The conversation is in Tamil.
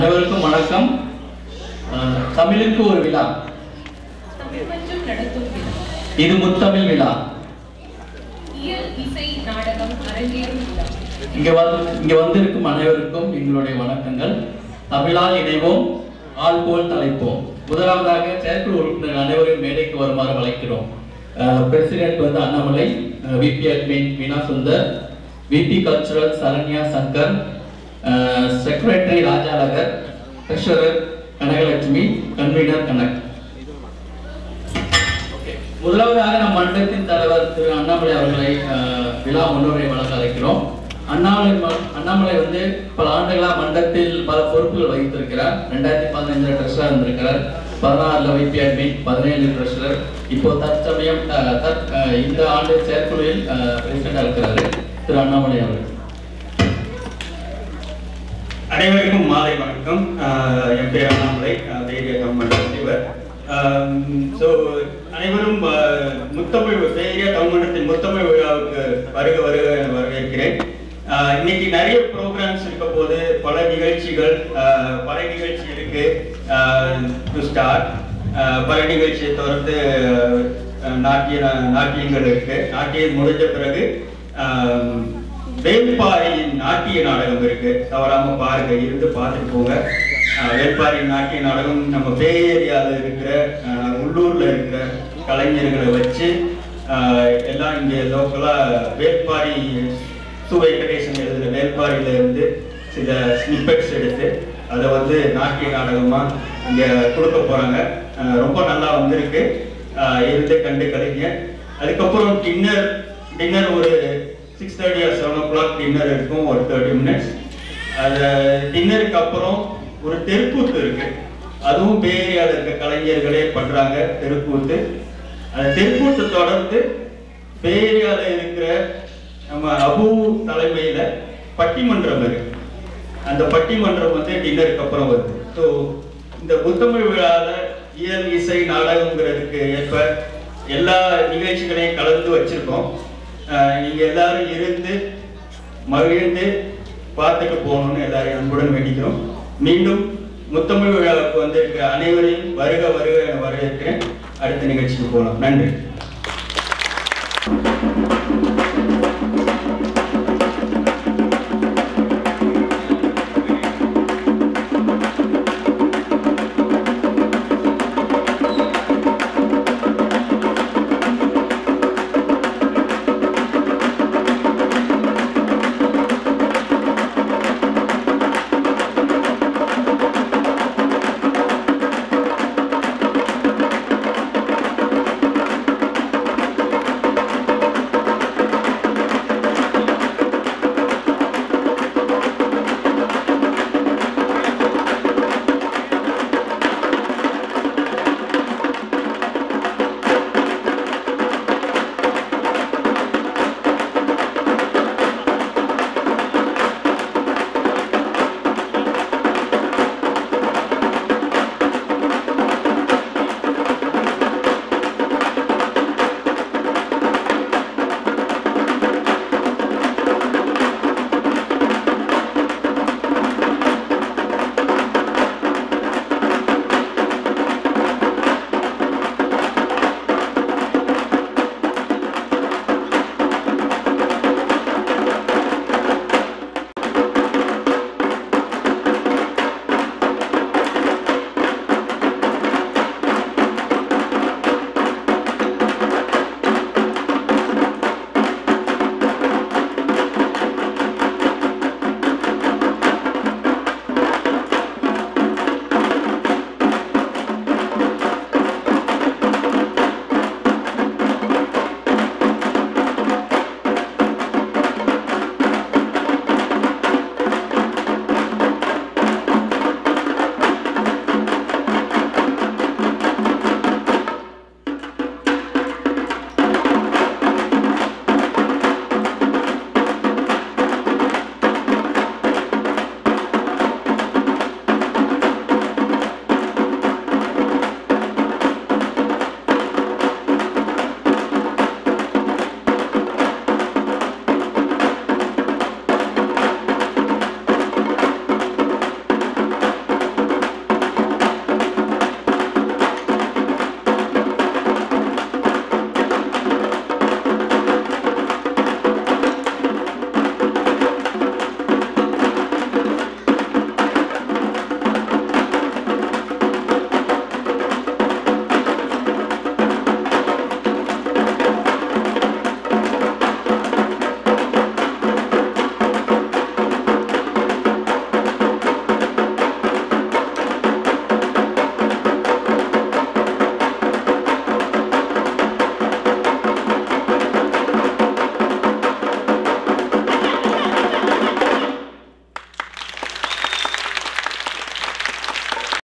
அனைவருக்கும் வணக்கம் அஹ், தமிழுக்கு ஒரு விழா தமிழ் மன்றம் நடத்தும் விழா இது முத்தமிழ் விழா இயல் இசை நாடகம் அரங்கேறும் விழா இங்க வந்து இங்க வந்திருக்கும் அனைவருக்கும் எங்களுடைய வணக்கங்கள் தமிழால் இணைவோம் ஆள் போல் தலைப்போம் முதலாவதாக செயற்குழு உறுப்பினர் அனைவரும் மேடைக்கு வருமாறு அழைக்கிறோம் பிரசிடென்ட் வந்து Annamalai VP admin Veena Sundar VP cultural Saranya Shankar secretary Rajanagar treasurer Kanakalakshmi convener Kanak முதலாவதாக நம் மன்றத்தின் தலைவர் திரு அண்ணாமலை அவர்களை அஹ், விழா முன்னுரை வழங்க அழைக்கிறோம் அண்ணாமலை ம- அண்ணாமலை வந்து பல ஆண்டுகளா மன்றத்தில் பல பொறுப்புகள் வகித்திருக்கிறார் ரெண்டாயிரத்தி பதினைஞ்சுல ட்ரெஷரர் இருந்திருக்கிறார் பதினாறுல வைபி அட்மின் பதினேழு ட்ரெஷரர் இப்போ தற்சமயம் அஹ், தற்- அஹ், இந்த ஆண்டு செயற்குழுவில் பிரசிடண்டா இருக்கிறாரு திரு அண்ணாமலை அவர்கள் அனைவருக்கும் மாலை வணக்கம் ஆஹ் என் பேர் அண்ணாமலை தைரிய கவர்மெண்ட் தலைவர் ஸோ அனைவரும் ஆஹ், முத்தமிழ் தைரிய கவர்மெண்டத்தின் முத்தமிழ் விழாவுக்கு வருக வருக என வரவேற்கிறேன் ஆஹ், இன்னைக்கு நிறைய ப்ரோக்ராம்ஸ் இருக்க போது பல நிகழ்ச்சிகள் ஆஹ், பல நிகழ்ச்சி இருக்கு டு ஸ்டார்ட் பல நிகழ்ச்சியை தொடர்ந்து ஆஹ், நாட்டிய நாட்டியங்கள் இருக்கு நாட்டியம் முடிஞ்ச பிறகு ஆஹ், வேள்பாரியின் நாட்டிய நாடகம் இருக்கு தவறாம பாருங்க இருந்து பார்த்துட்டு போங்க அஹ் வேள்பாரியின் நாட்டிய நாடகம் நம்ம பே ஏரியாவில் இருக்கிற அஹ் உள்ளூர்ல இருக்கிற கலைஞர்களை வச்சு அஹ் எல்லாம் இங்க லோக்கலா வேள்பாரி சு வெங்கடேசன் எழுதுற வேள்பாரியில இருந்து சில ஸ்னிப்பெட்ஸ் எடுத்து அதை வந்து நாட்டிய நாடகமா இங்க கொடுக்க போறாங்க அஹ் ரொம்ப நல்லா வந்திருக்கு அஹ் இருந்து கண்டு கலைங்க அதுக்கப்புறம் டின்னர் டின்னர் ஒரு six thirty or seven o'clock dinner இருக்கும் ஒரு தேர்ட்டி மினிட்ஸ் அது டின்னருக்கு அப்புறம் ஒரு தெருக்கூத்து இருக்கு அதுவும் பே ஏரியாவில் இருக்க கலைஞர்களே பண்றாங்க தெருக்கூத்து அந்த தெருக்கூத்து தொடர்ந்து பே ஏரியாவில் இருக்கிற நம்ம அபு தலைமையில பட்டிமன்றம் இருக்கு அந்த பட்டிமன்றம் வந்து டின்னருக்கு அப்புறம் வருது ஸோ இந்த புத்தமிழ் விழாவில் இயல் இசை நாடகங்கிறதுக்கு ஏற்ப எல்லா நிகழ்ச்சிகளையும் கலந்து வச்சிருக்கோம் அஹ் நீங்க எல்லாரும் இருந்து மகிழ்ந்து பார்த்துட்டு போகணும்னு எல்லாரையும் அன்புடன் வேண்டிக்கிறோம் மீண்டும் முத்தமிழ் விழாவுக்கு வந்திருக்கிற அனைவரையும் வருக வருக என வரவேற்கிறேன் அடுத்த நிகழ்ச்சிக்கு போகலாம் நன்றி